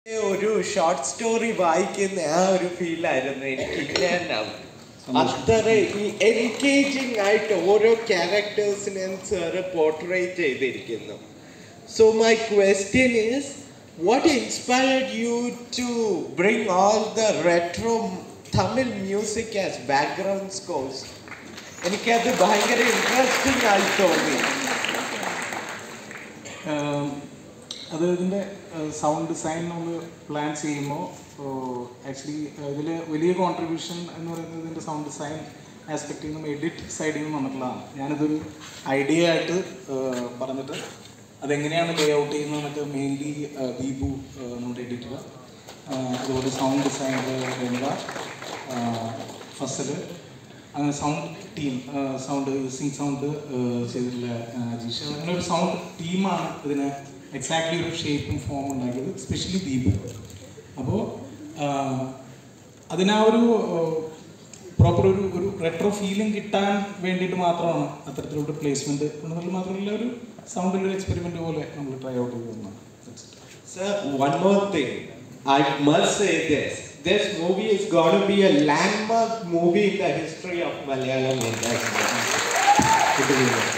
ഒരു short story വായിക്കുന്ന ആ ഒരു ഫീലായിരുന്നു എനിക്ക് ഞാൻ അത്ര എൻഗേജിങ് ആയിട്ട് ഓരോ ക്യാരക്ടേഴ്സിനെയും സാറ് പോർട്രേറ്റ് ചെയ്തിരിക്കുന്നു so my question is what inspired you to bring all the retro Tamil music as background scores എനിക്കത് ഭയങ്കര ഇൻട്രസ്റ്റിംഗ് ആയി തോന്നി ആഹ് അത് ഇതിൻ്റെ സൗണ്ട് ഡിസൈൻ നമ്മൾ പ്ലാൻ ചെയ്യുമ്പോൾ ആക്ച്വലി ഇതിൽ വലിയ കോൺട്രിബ്യൂഷൻ എന്ന് പറയുന്നത് ഇതിൻ്റെ സൗണ്ട് ഡിസൈൻ ആസ്പെക്റ്റിൽ നിന്നും എഡിറ്റ് സൈഡിൽ നിന്നും വന്നിട്ടുള്ളതാണ് ഞാനിതൊരു ഐഡിയ ആയിട്ട് ആഹ് പറഞ്ഞിട്ട് അതെങ്ങനെയാണ് ലേ ഔട്ട് ചെയ്യുന്നതെന്നൊക്കെ മെയിൻലി ദീപു ആഹ് നമ്മുടെ എഡിറ്റർ അതുപോലെ സൗണ്ട് ഡിസൈനർ രംഗ ഫസൽ അങ്ങനെ sound team sound sync sound ചെയ്തിട്ടുള്ള അജീഷ് അങ്ങനെ ഒരു സൗണ്ട് ടീമാണ് ഇതിന് എക്സാക്ട്ലി ഒരു ഷേപ്പും ഫോമും ഉണ്ടാക്കിയത് സ്പെഷ്യലി ദീപ് അപ്പോൾ അതിനാ ഒരു പ്രോപ്പർ ഒരു ഒരു റെട്രോ ഫീലിംഗ് കിട്ടാൻ വേണ്ടിയിട്ട് മാത്രമാണ് അത്തരത്തിലുള്ള പ്ലേസ്മെന്റ് എന്നുള്ളത് മാത്രമല്ല ഒരു സൗണ്ടിൽ ഒരു എക്സ്പെരിമെന്റ് പോലെ നമ്മൾ ട്രൈ ഔട്ട് ചെയ്തതാണ് Sir, one more thing. I must say this. This movie is going to be a landmark movie in the history of Malayalam industry. It will be.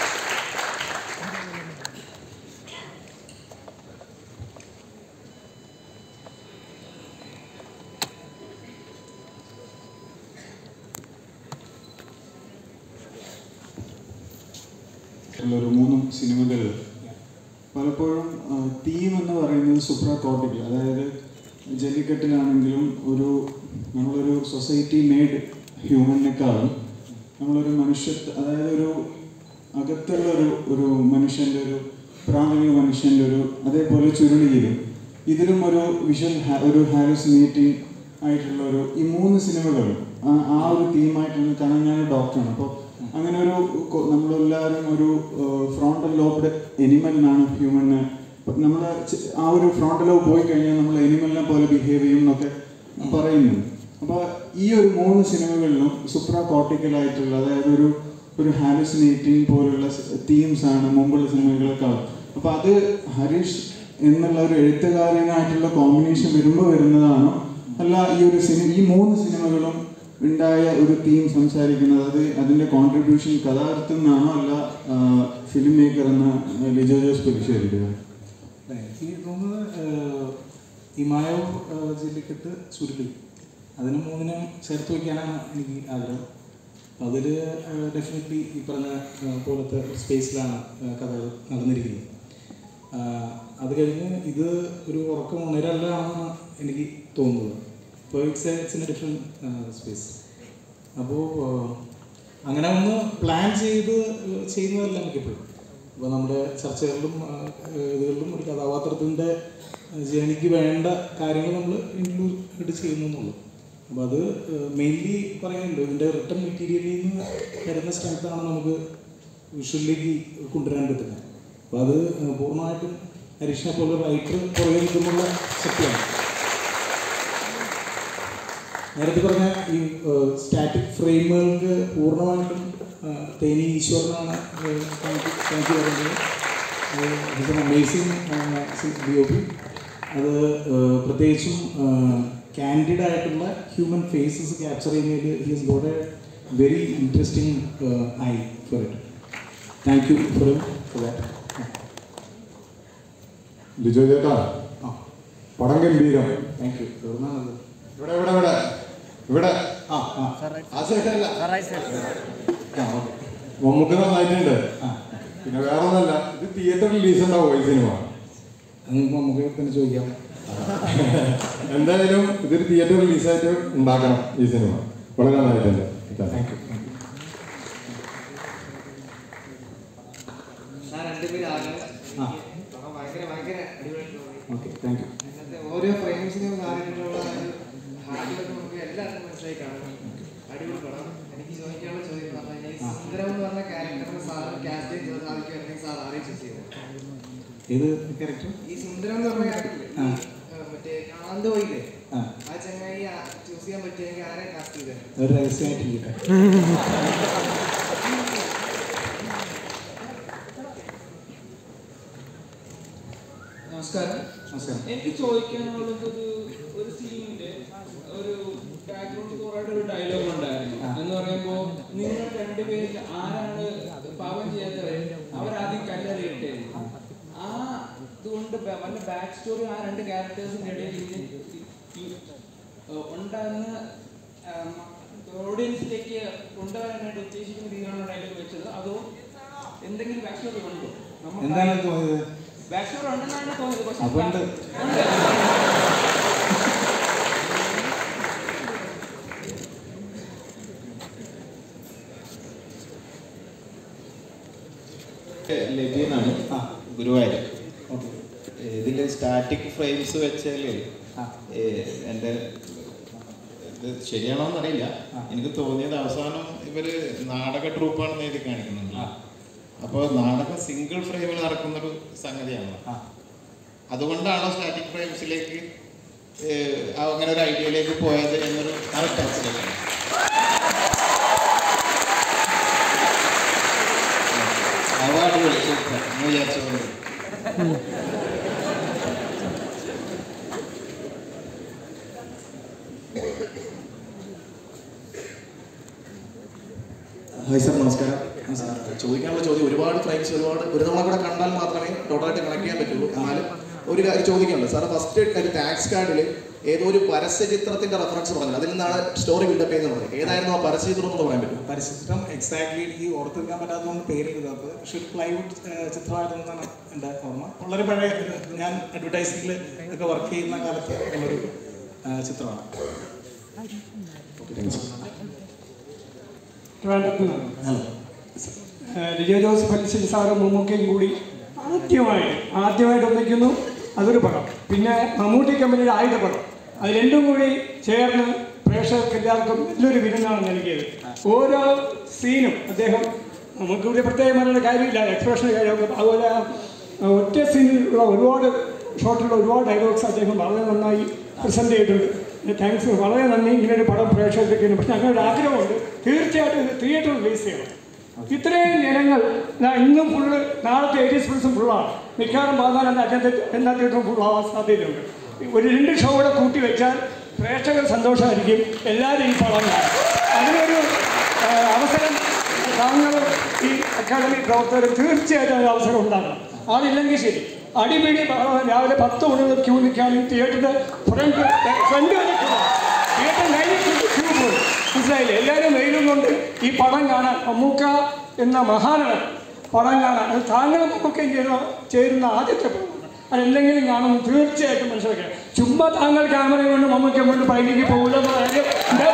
ഉള്ള ഒരു മൂന്ന് സിനിമകൾ പലപ്പോഴും തീം എന്ന് പറയുന്നത് സുപ്ര കോട്ടിക്കൽ അതായത് ജല്ലിക്കെട്ടിലാണെങ്കിലും ഒരു നമ്മളൊരു സൊസൈറ്റി മെയ്ഡ് ഹ്യൂമനേക്കാളും നമ്മളൊരു മനുഷ്യ അതായത് ഒരു അകത്തുള്ള ഒരു ഒരു മനുഷ്യൻ്റെ ഒരു പ്രാഥമിക മനുഷ്യൻ്റെ ഒരു അതേപോലെ ചുരുളിയിലും ഇതിലും ഒരു വിഷ്വൽ ഒരു ഹാലുസിനേറ്റിംഗ് ആയിട്ടുള്ള ഒരു ഈ മൂന്ന് സിനിമകളും ആ- ആ ഒരു തീമായിട്ടാണ് കാരണം ഞാൻ ഡോക്ടറാണ് അപ്പോൾ അങ്ങനെ ഒരു കൊ- നമ്മളെല്ലാവരും ഒരു ഫ്രോണ്ടൽ ലോബ്ഡ് എനിമലിനാണ് ഹ്യൂമന് നമ്മൾ ആ ഒരു ഫ്രോണ്ടൽ ലോബ് പോയി കഴിഞ്ഞാൽ നമ്മൾ എനിമലിനെ പോലെ ബിഹേവ് ചെയ്യും എന്നൊക്കെ പറയുന്നുണ്ട് അപ്പോൾ ഈ ഒരു മൂന്ന് സിനിമകളിലും സുപ്ര കോർട്ടിക്കൽ അതായത് ഒരു ഒരു ഹാലുസിനേറ്റിംഗ് പോലുള്ള തീംസ് ആണ് മുമ്പുള്ള സിനിമകളെക്കാൾ അപ്പോൾ അത് ഹരീഷ് എന്നുള്ള ഒരു എഴുത്തുകാരനായിട്ടുള്ള കോമ്പിനേഷൻ വരുമ്പോൾ വരുന്നതാണോ അല്ല ഈ ഒരു സിനിമ ഈ മൂന്ന് സിനിമകളും ഉണ്ടായ ഒരു തീം സംസാരിക്കുന്നത് അത് അതിന്റെ കോൺട്രിബ്യൂഷൻ കഥാകൃത്തിൽ നിന്നാണോ അല്ല ഫിലിം മേക്കർ എന്ന ലിജോ ജോസ് പരിശോധിക്കുക എനിക്ക് തോന്നുന്നത് ആഹ്, ഈ മായോ ആഹ്, ജല്ലിക്കെട്ട് ചുരുളി അതിന് മൂന്നിനും ചേർത്ത് വയ്ക്കാനാണ് എനിക്ക് ആഗ്രഹം അതിൽ ഡെഫിനറ്റ്ലി ഈ പറഞ്ഞ ആഹ്, പോലത്തെ സ്പേസിലാണ് ആഹ്, കഥ നടന്നിരിക്കുന്നത് ആഹ്, അത് കഴിഞ്ഞ് ഇത് ഒരു ഉറക്കം ഉണരല്ലാണെന്നാണ് എനിക്ക് തോന്നുന്നത് ഇപ്പോൾ it's it's in a different space അപ്പോൾ അങ്ങനെ ഒന്ന് പ്ലാൻ ചെയ്ത് ഏഹ്, ചെയ്യുന്നതല്ല എനിക്കിപ്പോഴും അപ്പോൾ നമ്മുടെ ചർച്ചകളിലും ആ, ഏഹ്, ഇതുകളിലും ഒരു കഥാപാത്രത്തിൻ്റെ ജേണിക്ക് വേണ്ട കാര്യങ്ങൾ നമ്മൾ ഇൻക്ലൂഡ് ചെയ്യുന്നു എന്നുള്ളൂ അപ്പോൾ അത് മെയിൻലി പറയുന്നുണ്ട് ഇതിൻ്റെ റിട്ടേൺ മെറ്റീരിയലിൽ നിന്ന് വരുന്ന സ്ട്രെങ്ത്താണ് നമുക്ക് വിഷ്വലിലേക്ക് കൊണ്ടുവരാൻ പറ്റുന്നത് അപ്പോൾ അത് ഏഹ്, പൂർണ്ണമായിട്ടും ഹരീഷിനെ പോലെ റൈറ്റർ പുറകെ നിൽക്കുന്നുള്ള ശക്തിയാണ് നേരത്തെ പറഞ്ഞ ഈ സ്റ്റാറ്റിക് ഫ്രെയിമുകൾക്ക് പൂർണ്ണമായിട്ടും ആ, തേനി ഈശ്വരനാണ് താങ്ക് യു പറയുന്നത് it's an amazing B O P അത് ആ, പ്രത്യേകിച്ചും കാൻഡിഡ് ആയിട്ടുള്ള ഹ്യൂമൻ ഫേസസ് ക്യാപ്ചർ ചെയ്യുന്നതിൽ he's got a very interesting eye for it thank you for for that Lijo ചേട്ടാ ആ പടം ഗംഭീരം താങ്ക് യു എവിടുന്നാണത് ഇവിടെ ഇവിടെ ഇവിടെ ഇവിടെ ആ ആ ആ സൈഡല്ല ആ ഓക്കെ മമ്മൂക്ക് നന്നായിട്ടുണ്ട് ആ പിന്നെ വേറെ ഒന്നല്ല ഇത് തിയേറ്റർ റിലീസ് ഉണ്ടാവും ഈ സിനിമ അത് നമുക്ക് തന്നെ ചോദിക്കാം എന്തായാലും ഇതൊരു തിയേറ്റർ റിലീസായിട്ട് ഉണ്ടാക്കണം ഈ സിനിമ വളരെ നന്നായിട്ടുണ്ട് താങ്ക് യു താങ്ക് യു ഞാൻ രണ്ടുപേരും ആകെ ആ. പടം ഭയങ്കര ഭയങ്കര അടിപൊളിയായിട്ട് തോന്നി ഓക്കെ താങ്ക് യു അതിനകത്തെ ഓരോ ഫ്രെയിംസിനും കാര്യങ്ങളിലുള്ള ഹാർഡിലൊക്കെ നമുക്ക് എല്ലാവർക്കും മനസ്സിലായി കാണാം അടിപൊളി പടം എനിക്ക് ചോദിക്കാനുള്ള ചോദ്യം എന്ന് പറഞ്ഞാൽ ഈ സുന്ദരം എന്ന് പറഞ്ഞ ക്യാരക്ടറിനെ സാറിന് കാസ്റ്റ് ചെയ്ത് സാധിക്കുമായിരുന്നെങ്കിൽ സാർ ആരെയും ചൂസ് ചെയ്തു ഏത് ക്യാരക്ടർ ഈ സുന്ദരം എന്ന് പറഞ്ഞ ക്യാരക്ടറില്ലേ ആ. മറ്റേ കാന്ത പോയില്ലേ ആ ആ ചങ്ങായി ചൂസ് ചെയ്യാൻ പറ്റിയെങ്കിൽ ആരെ കാസ്റ്റ് ചെയ്തത് ഒരു രഹസ്യമായിട്ടിരിക്കട്ടെ നമസ്കാരം നമസ്കാരം എനിക്ക് ചോദിക്കാനുള്ളത് ഒരു ഒരു സീനിന്റെ ഒരു ബാക്ക്ഗ്രൗണ്ട് സ്കോറായിട്ട് ഒരു ഡയലോഗ് ഉണ്ടായിരുന്നു എന്ന് പറയുമ്പോൾ നിങ്ങൾ രണ്ടുപേരിൽ ആരാണ് പാപം ചെയ്യാത്തവർ അവരാദ്യം കല്ലെറിയട്ടെ ആ ഇതുകൊണ്ട് ബ- വല്ല ബാക്ക് സ്റ്റോറി ആ രണ്ട് ക്യാരക്ടേഴ്സിന്റെ ഇടയിൽ ഇത് ഈ- ഈ, ഏഹ് ഉണ്ടാകുന്ന ഓഡിയൻസിലേക്ക് കൊണ്ടുവരാനായിട്ട് ഉദ്ദേശിക്കുന്ന രീതിയിലാണ് ഡയലോഗ് വെച്ചത് അതോ എന്തെങ്കിലും ബാക്ക് സ്റ്റോറി ഉണ്ടോ എന്താണ് തോന്നിയത് ബാക്ക് സ്റ്റോറി ഉണ്ടെന്നാണ് തോന്നിയത് പക്ഷേ അപ്പൊ ഉണ്ട്. ഉണ്ട്. ലഭ്യനാണ് ആ. ഗുരുവായൂർ ഓക്കെ ഇതിൽ സ്റ്റാറ്റിക് ഫ്രെയിംസ് വെച്ചാൽ ആ. എൻ്റെ ഇത് ശരിയാണോന്ന് അറിയില്ല ആ. എനിക്ക് തോന്നിയത് അവസാനം ഇവര് നാടക ട്രൂപ്പാണെന്ന് എഴുതി കാണിക്കുന്നുണ്ട് ആ. അപ്പോൾ നാടകം സിംഗിൾ ഫ്രെയിമിൽ നടക്കുന്നൊരു സംഗതിയാണ് ആ അതുകൊണ്ടാണോ സ്റ്റാറ്റിക് ഫ്രെയിംസിലേക്ക് അങ്ങനെ ഒരു ഐഡിയയിലേക്ക് പോയത് എന്നൊരു കറക്റ്റ് മനസ്സിലാക്കണം അവാർഡ് വിളിച്ചു എന്ന് വിചാരിച്ചത് ഹായ് സാർ നമസ്കാരം ചോദിക്കാനുള്ള ചോദ്യം ഒരുപാട് ഫ്രെയിംസ് ഒരുപാട് ഒരു തവണ കൂടെ കണ്ടാൽ മാത്രമേ ടോട്ടലായിട്ട് കണക്ട് ചെയ്യാൻ പറ്റുള്ളൂ എന്നാലും ഒരു കാര്യം ചോദിക്കാനുണ്ട് സാർ ഫസ്റ്റ് ഒരു ടാക്സ് കാർഡിൽ ഏതോ ഒരു പരസ്യ ചിത്രത്തിന്റെ റെഫറൻസ് പറഞ്ഞത് അതിൽ നിന്നാണ് സ്റ്റോറി ബിൽഡപ്പ് ചെയ്യുന്നത് പറഞ്ഞത് ഏതായിരുന്നു ആ പരസ്യ ചിത്രം എന്ന് പറയാൻ പറ്റും പരിചിത്രം എക്സാക്ട്ലി എനിക്ക് ഓർത്തെടുക്കാൻ പറ്റാത്തതുകൊണ്ട് പേര് എഴുതാത്തത് പക്ഷെ ഒരു പ്ലൈവുഡ് ചിത്രമായിരുന്നെന്നാണ് എൻ്റെ ഓർമ്മ വളരെ പഴയ ഒരു ഞാൻ അഡ്വർടൈസിങ്ങിൽ ഒക്കെ വർക്ക് ചെയ്യുന്ന കാലത്ത് ഉള്ളൊരു ആ, ചിത്രമാണ് ട്രിവാൻഡ്രത്ത് നിന്നാണ്. ഹലോ ഏഹ് ലിജോ ജോസഫ് അലിശ്ശേരി സാറും മമ്മൂക്കയും കൂടി ആദ്യമായിട്ട് ആദ്യമായിട്ട് ഒന്നിക്കുന്നു അതൊരു പടം പിന്നെ മമ്മൂട്ടി കമ്പനിയുടെ ആയുധ പടം അത് രണ്ടും കൂടി ചേർന്ന് പ്രേക്ഷകർക്ക് എല്ലാവർക്കും നല്ലൊരു വിരുന്നാണ് നൽകിയത് ഓരോ സീനും അദ്ദേഹം നമുക്ക് ഇവിടെ പ്രത്യേകമായിട്ടുള്ള കാര്യമില്ല എക്സ്പ്രഷൻ കാര്യമൊക്കെ അതുപോലെ ആ ഒറ്റ സീനിലുള്ള ഒരുപാട് ഷോട്ടിലുള്ള ഒരുപാട് ഡയലോഗ്സ് അദ്ദേഹം വളരെ നന്നായി പ്രസൻറ്റ് ചെയ്തിട്ടുണ്ട് താങ്ക്സ് വളരെ നന്ദി ഇങ്ങനെ ഒരു പടം പ്രേക്ഷകർക്ക് പക്ഷെ ഞങ്ങളുടെ ആഗ്രഹമുണ്ട് തീർച്ചയായിട്ടും ഇത് തിയേറ്ററിൽ റിലീസ് ചെയ്യണം ഇത്രയും ജനങ്ങൾ ദാ ഇന്നും ഫുള്ള് നാളത്തെ ഏരിയസ് ഫുൾസും ഫുള്ളാണ് മിക്കവാറും പതിനാല് എന്ന അറ്റത്തെ എല്ലാ തിയേറ്ററും ഫുള്ളാവാൻ സാധ്യതയുണ്ട് ഒരു രണ്ട് ഷോ കൂടെ കൂട്ടി വെച്ചാൽ പ്രേക്ഷകർ സന്തോഷമായിരിക്കും എല്ലാവരും ഈ പടം കാണും. അതിനൊരു ആ, അവസരം താങ്കളും ഈ അക്കാദമി പ്രവർത്തകർ തീർച്ചയായിട്ടും ഒരു അവസരം ഉണ്ടാകണം അതില്ലെങ്കിൽ ശരി അടിപിടി ബഹളം രാവിലെ പത്ത് മണി മുതൽ ക്യൂ നിൽക്കാനും തിയേറ്ററിന്റെ ഫ്രണ്ട് ഫ്രണ്ട് വരെ ക്യൂ തിയേറ്റർ കഴിഞ്ഞ് ക്യൂ പോയി മനസ്സിലായില്ലേ എല്ലാവരും വെയിലും കൊണ്ട് ഈ പടം കാണാൻ മമ്മൂക്ക എന്ന മഹാനടൻ പടം കാണാൻ അത് താങ്കളും മമ്മൂക്കയും ചേരുന്ന ചേരുന്ന ആദ്യത്തെ പടമാണ് അതെന്തെങ്കിലും കാണുമെന്ന് തീർച്ചയായിട്ടും മനസ്സിലാക്കുക ചുമ്മാ താങ്കൾ ക്യാമറ കൊണ്ട് മമ്മൂക്ക കൊണ്ട് പൈലേക്ക് പോകില്ലെന്ന് കാര്യം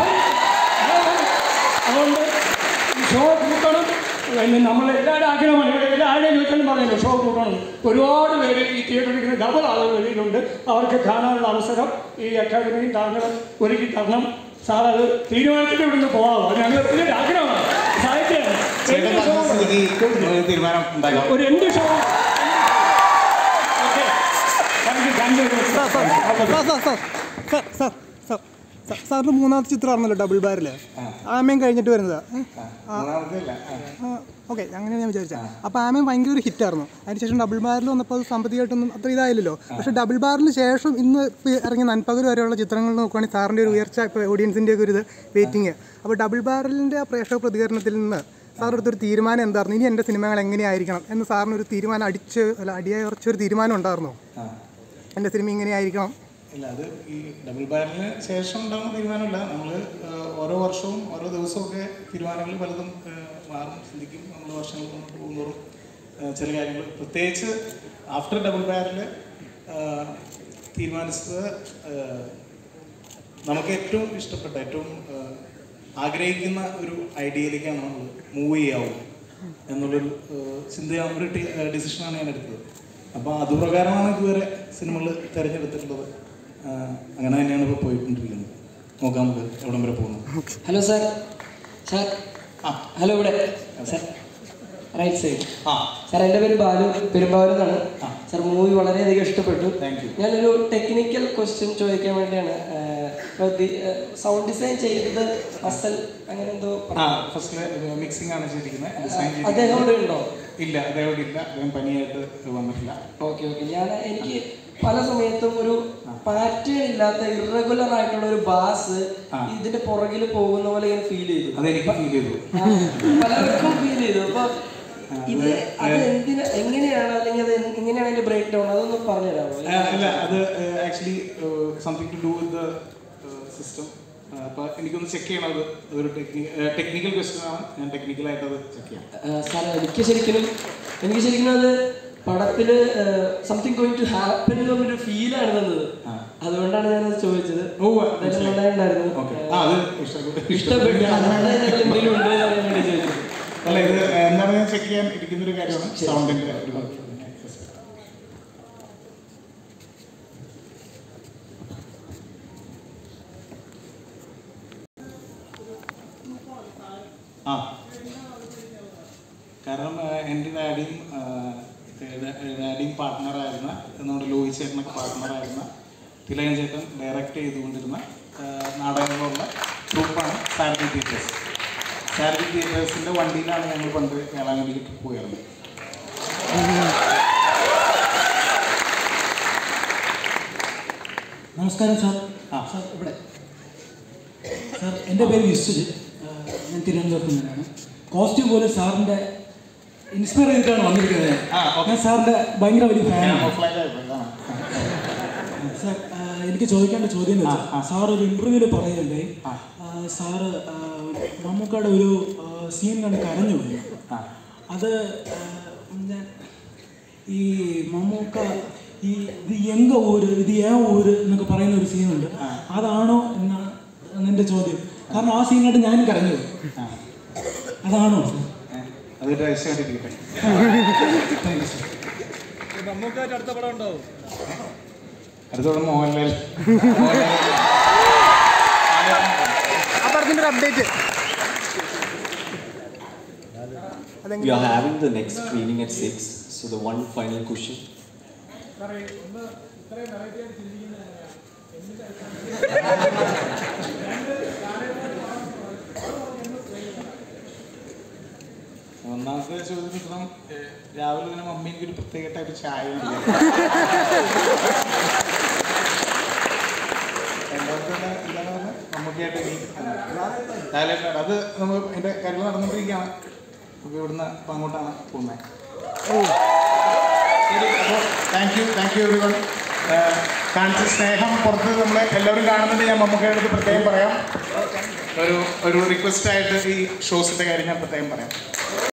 അതുകൊണ്ട് ഈ ഷോ കൂട്ടണം പിന്നെ നമ്മളെല്ലാവരും ആഗ്രഹമാണ് ഇവിടെ എല്ലാവരുടെയും ചോദിച്ചാലും പറയുന്നു ഷോ കൂട്ടണം ഒരുപാട് പേര് ഈ തിയേറ്ററിൽ ഡബിൾ ആളുകൾ വെളിയിലുണ്ട് അവർക്ക് കാണാനുള്ള അവസരം ഈ അക്കാദമി താങ്കൾ ഒരുക്കി തരണം സാർ അത് തീരുമാനിച്ചിട്ട് ഇവിടുന്ന് പോകാമോ അത് ഞങ്ങൾ വലിയൊരു ആഗ്രഹമാണ് സാഹിത്യമാണ് ചേട്ടൻ എന്ത് ഷോ പറഞ്ഞ സ്ഥിതിക്ക് ഒരു തീരുമാനം ഉണ്ടാക്കാം ഒരു എന്ത് show okay thank you thank you sir sir sir sir sir sir sir സാറിന് മൂന്നാമത്തെ ചിത്രമാണല്ലോ ഡബിൾ ബാരിൽ ആമയും കഴിഞ്ഞിട്ട് വരുന്നത് മൂന്നാമത്തെ ഇല്ല ആ. ഓക്കെ അങ്ങനെയാണ് ഞാൻ വിചാരിച്ചത് അപ്പോൾ ആമയും ഭയങ്കര ഒരു ഹിറ്റായിരുന്നു അതിനുശേഷം ഡബിൾ ബാരിൽ വന്നപ്പോൾ അത് സാമ്പത്തികമായിട്ടൊന്നും അത്ര ഇതായില്ലല്ലോ പക്ഷേ ഡബിൾ ബാറിന് ശേഷം ഇന്ന് ഇപ്പോൾ ഇറങ്ങിയ നൻപകൽ വരെയുള്ള ചിത്രങ്ങൾ നോക്കുകയാണെങ്കിൽ സാറിൻ്റെ ഒരു ഉയർച്ച ഇപ്പോൾ ഓഡിയൻസിൻ്റെ ഒക്കെ ഒരു ഇത് വെയിറ്റിംഗ് അപ്പോൾ ഡബിൾ ബാരലിൻ്റെ ആ പ്രേക്ഷക പ്രതികരണത്തിൽ നിന്ന് സാർ എടുത്തൊരു തീരുമാനം എന്തായിരുന്നു ഇനി എൻ്റെ സിനിമകൾ എങ്ങനെയായിരിക്കണം എന്ന് സാറിന് ഒരു തീരുമാനം അടിച്ച് അല്ല അടിയായി ഉറച്ചൊരു തീരുമാനം ഉണ്ടായിരുന്നോ ആ. എൻ്റെ സിനിമ ഇങ്ങനെയായിരിക്കണം ഇല്ല അത് ഈ ഡബിൾ ബാരലിന് ശേഷം ഉണ്ടാകുന്ന തീരുമാനമില്ല നമ്മൾ ഓരോ വർഷവും ഓരോ ദിവസവും ഒക്കെ തീരുമാനങ്ങൾ പലതും ആ, മാറും ചിന്തിക്കും നമ്മൾ വർഷങ്ങൾ മുന്നോട്ട് പോകുന്നതോറും ആ, ചില കാര്യങ്ങൾ പ്രത്യേകിച്ച് ആഫ്റ്റർ ഡബിൾ ബാരൽ തീരുമാനിച്ചത് ആ, നമുക്ക് ഏറ്റവും ഇഷ്ടപ്പെട്ട ഏറ്റവും ആ, ആഗ്രഹിക്കുന്ന ഒരു ഐഡിയയിലേക്കാണ് നമ്മൾ മൂവ് ചെയ്യാവൂ എന്നുള്ളൊരു ആ, ചിന്തയാണ് ഒരു ഡിസിഷനാണ് ഞാൻ എടുത്തത് അപ്പോൾ അതുപ്രകാരമാണ് ഇതുവരെ സിനിമകൾ തിരഞ്ഞെടുത്തിട്ടുള്ളത് ആ, അങ്ങനെ തന്നെയാണ് ഇപ്പോൾ പോയിക്കൊണ്ടിരിക്കുന്നത് നോക്കാം നമുക്ക് എവിടം വരെ പോകുന്നു ഹലോ സാർ സാർ ആ. ഹലോ ഇവിടെ സാർ റൈറ്റ് സൈഡ് ആ സാർ എൻ്റെ പേര് ബാലു പെരുമ്പാവൂർ എന്നാണ് ആ. സാർ മൂവി വളരെയധികം ഇഷ്ടപ്പെട്ടു Thank you. ഞാനൊരു ടെക്നിക്കൽ ക്വസ്റ്റ്യൻ ചോദിക്കാൻ വേണ്ടിയാണ് സൗണ്ട് ഡിസൈൻ ചെയ്തത് അസൽ അങ്ങനെ എന്തോ ആ ഫസ്റ്റ് മിക്സിംഗ് ആണ് ചെയ്തിരിക്കുന്നത് ഡിസൈൻ അദ്ദേഹം ഇവിടെ ഉണ്ടോ ഇല്ല അദ്ദേഹം ഇവിടെ ഇല്ല അദ്ദേഹം പനിയായിട്ട് വന്നിട്ടില്ല ഓക്കെ ഓക്കെ ഞാൻ എനിക്ക് പല സമയത്തും ഒരു പാറ്റേൺ ഇല്ലാത്ത ഇറഗുലർ ആയിട്ടുള്ള ഒരു ബാസ് ഇതിന്റെ പുറകിൽ പോകുന്ന പോലെ ഇങ്ങനെ ഫീൽ ചെയ്തു അതെനിക്ക് ഫീൽ ചെയ്തു ആ, പലർക്കും ഫീൽ ചെയ്തു അപ്പൊ ഇത് അത് എന്തിനാ എങ്ങനെയാണ് അല്ലെങ്കിൽ അത് എങ്ങനെയാണ് അതിന്റെ ബ്രേക്ക് ഡൗൺ അതൊന്ന് പറഞ്ഞുതരാമോ ആ, അല്ല അത് actually something to do with the system അപ്പോൾ എനിക്കൊന്ന് ചെക്ക് ചെയ്യണം അത് ഒരു ടെക്നിക്കൽ ക്വസ്റ്റ്യൻ ആണ് ഞാൻ ടെക്നിക്കലായിട്ട് അത് ചെക്ക് ചെയ്യാം സാർ എനിക്ക് ശരിക്കും എനിക്ക് ശരിക്കും അത് പടത്തില് സംതിങ് ഗോയിങ് ടു ഹാപ്പൻ എന്നുള്ളൊരു ഫീലാണ് തന്നത് അതുകൊണ്ടാണ് ഞാനത് ചോദിച്ചത് ഓ അതെല്ലാം നന്നായിട്ടുണ്ടായിരുന്നു ആ അത് ഇഷ്ടപ്പെട്ടു ഇഷ്ടപ്പെട്ടു അതുകൊണ്ട് അതിനകത്ത് എന്തെങ്കിലും ഉണ്ടോ എന്ന് അറിയാൻ വേണ്ടി ചോദിച്ചത് അല്ല ഇത് എന്താണ് ഞാൻ ചെക്ക് ചെയ്യാൻ ഇരിക്കുന്ന ഒരു കാര്യമാണ് സൗണ്ടിന്റെ ഒരു ആ കാരണം ആ, എൻ്റെ ഡാഡിയും ആ, ഡാ- ഡാഡിയും പാർട്ട്ണറായിരുന്ന നമ്മുടെ ലോഹി ചേട്ടനൊക്കെ പാർട്ട്ണറായിരുന്ന തിലകൻ ചേട്ടൻ ഡയറക്റ്റ് ചെയ്തുകൊണ്ടിരുന്ന ആ, നാടകങ്ങളുള്ള ഗ്രൂപ്പാണ് സാരഥി തിയേറ്റേഴ്സ് സാരഥി തിയേറ്റേഴ്സിൻ്റെ വണ്ടിയിലാണ് ഞങ്ങൾ പണ്ട് വേളാങ്കണ്ണിക്ക് ട്രിപ്പ് പോയിരുന്നത് നമസ്കാരം സാർ സാർ ഇവിടെ സാർ എൻ്റെ പേര് വിശ്വജിത്ത് ആ, ഞാൻ തിരുവനന്തപുരത്ത് നിന്നാണ് കോസ്റ്റ്യൂം പോലും സാറിൻ്റെ ഇൻസ്പയർ ചെയ്തിട്ടാണ് വന്നിരിക്കുന്നത് ഞാൻ സാറിൻ്റെ ഭയങ്കര വലിയ ഫാനാണ് സാർ ആ, എനിക്ക് ചോദിക്കേണ്ട ചോദ്യം എന്ന് വെച്ചാൽ സാർ ഒരു ഇൻ്റർവ്യൂവിൽ പറയുന്നുണ്ടേ സാറ് ആ, മമ്മൂക്കയുടെ ഒരു സീൻ കണ്ട് കരഞ്ഞു പോയി അത് ആ, ഞാൻ ഈ മമ്മൂക്ക ഈ ഇത് എങ്ക ഊര് ഇത് ഏ ഊര് എന്നൊക്കെ പറയുന്ന ഒരു സീനുണ്ട് അതാണോ എന്നാണ് എൻ്റെ ചോദ്യം കാരണം ആ സീനായിട്ട് ഞാനും കരഞ്ഞു പോയി അതാണോ അതൊരു രഹസ്യമായിട്ടിരിക്കട്ടെ താങ്ക് യു സാർ മമ്മൂക്കായിട്ട് അടുത്ത പടം ഉണ്ടാവും അടുത്തോടെ മോഹൻലാൽ ആ പടത്തിന്റെ ഒരു update We are having the next screening at 6, so the one final question. ഒന്നാമത്തെ ചോദ്യം ഇപ്പം ഏഹ്, രാവിലെ തന്നെ മമ്മിക്ക് ഒരു പ്രത്യേക ടൈപ്പ് ചായ ഉണ്ട്. രണ്ടാമത്തെ തന്നെ എന്താണ് പറഞ്ഞത്? മമ്മൂട്ടിയായിട്ട് ഇനി ലാലേട്ടൻ അത് നമ്മൾ അതിന്റെ കാര്യങ്ങൾ നടന്നുകൊണ്ടിരിക്കുകയാണ് അപ്പോൾ ഇവിടുന്ന് ഇപ്പം അങ്ങോട്ടാണ് പോകുന്നത് ശരി അപ്പോൾ thank you thank you everyone കാണിച്ച സ്നേഹം പുറത്ത് നമ്മൾ എല്ലാവരും കാണുന്നുണ്ട് ഞാൻ മമ്മൂക്കയുടെ അടുത്ത് പ്രത്യേകം പറയാം ഒരു ഒരു റിക്വസ്റ്റ് ആയിട്ട് ഈ ഷോസിന്റെ കാര്യം ഞാൻ പ്രത്യേകം പറയാം